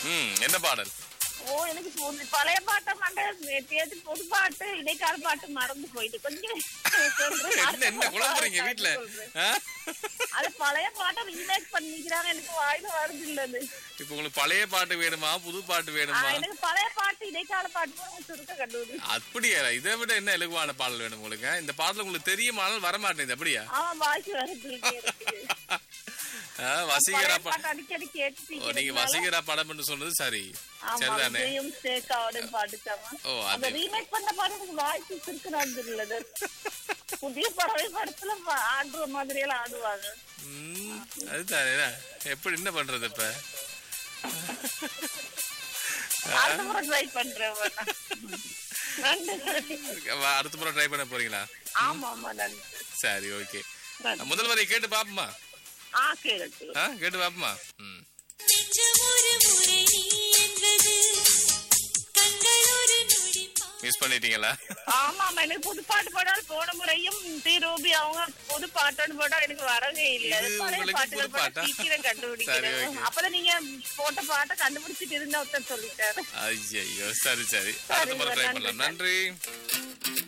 ம் என்ன பாடல் ஓ எனக்கு புது- பழைய பாட்டை மாட்டேன் நேற்று புது பாட்டு இடைக்கால பாட்டு மறந்து போயிட்டு கொஞ்சம் சொல்றேன். என்ன என்ன குழம்புறீங்க வீட்டுல சொல்றேன். ஆ? அது பழைய பாட்டை ரீமேக் பண்ணிக்கிறாங்க எனக்கு வாயில வருது இல்ல அது இப்ப உங்களுக்கு பழைய பாட்டு வேணுமா புது பாட்டு ஆ, வேணுமா எனக்கு பழைய பாட்டு இடைக்கால பாட்டு தான் சுருக்க கண்டுபிடி அப்படியா இதை விட என்ன இலகுவான பாடல் வேணும் உங்களுக்கு இந்த பாடல் உங்களுக்கு தெரியுமானால் வரமாட்டேங்குது அப்படியா அவன் வாய்ஸ் வருது எனக்கு. ஆ, வசீகரா பழைய பா பாட்டு அடிக்கடி கேட்டு ஓ, நீங்க வசீகரா படம் என்று சொன்னது சரி ஆமா சரிதானே விஜயும் சேகாவோடும் பாட்டுச்சாமா ஓ அந்த அது ரீமேக் பண்ண பாட்டு எனக்கு வாய்ஸ் சுருக்கிறாங்க இல்லது புதிய பறவை படத்துல பா- ஆடுற மாதிரி எல்லாம் ஆடுவாங்க ம், அதுதானே எப்படி என்ன பண்றது இப்ப அடுத்த முறை ட்ரை பண்றேன் வேணா. நன்றி நன்றி. வா, அடுத்த முறை ட்ரை பண்ண போறீங்களா ஆமா ஆமா நன்றி சரி ஓகே நன்றி. முதல் வரை கேட்டு பாப்போமா ஆ கேளுக்கு ஆ கேட்டு பாப்போமா ம் நெஞ்சமொரு முறை நீ என்பது கண்கள் ஒரு நொடி மிஸ் பண்ணிட்டீங்களா ஆமா ஆமா எனக்கு புது பாட்டு பாடால் போன முறையும் டி ரூபி அவங்க புது பாட்டுன்னு போட்டா எனக்கு வரவே இல்ல இது பழைய உங்களுக்கு பாட்டுகள் புது பாட்டா? பாட்டு சீக்கிரம் சரி, கண்டுபிடிக்கிறேன் okay. அப்பதான் நீங்க போட்ட பாட்டை கண்டுபிடிச்சிட்டு இருந்த ஒருத்தர் சொல்லிட்டாரு ஐயோ சரி சரி சரி, அடுத்த முறை ட்ரை நன்றி, பண்ணலாம் நன்றி